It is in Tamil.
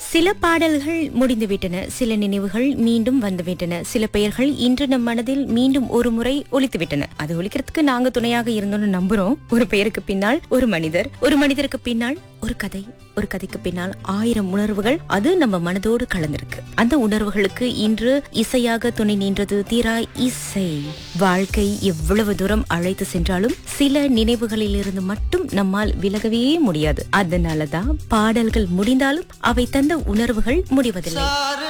சில பாடல்கள் முடிந்துவிட்டன சில நினைவுகள் மீண்டும் வந்துவிட்டன சில பெயர்கள் இன்று நம் மனதில் மீண்டும் ஒரு முறை ஒலித்துவிட்டன அது ஒலிக்கிறதுக்கு நாங்க துணையாக இருந்தோம்னு நம்புறோம் ஒரு பெயருக்கு பின்னால் ஒரு மனிதர் ஒரு மனிதருக்கு பின்னால் ஒரு கதை ஒரு கதைக்கு பின்னால் ஆயிரம் உணர்வுகள் அது நம்ம மனதோடு கலந்திருக்கு அந்த உணர்வுகளுக்கு இன்று இசையாக துணை நின்றது தீரா இசை வாழ்க்கை எவ்வளவு தூரம் அழைத்து சென்றாலும் சில நினைவுகளில் இருந்து மட்டும் நம்மால் விலகவே முடியாது அதனாலதான் பாடல்கள் முடிந்தாலும் அவை தந்த உணர்வுகள் முடிவதில்லை சாறு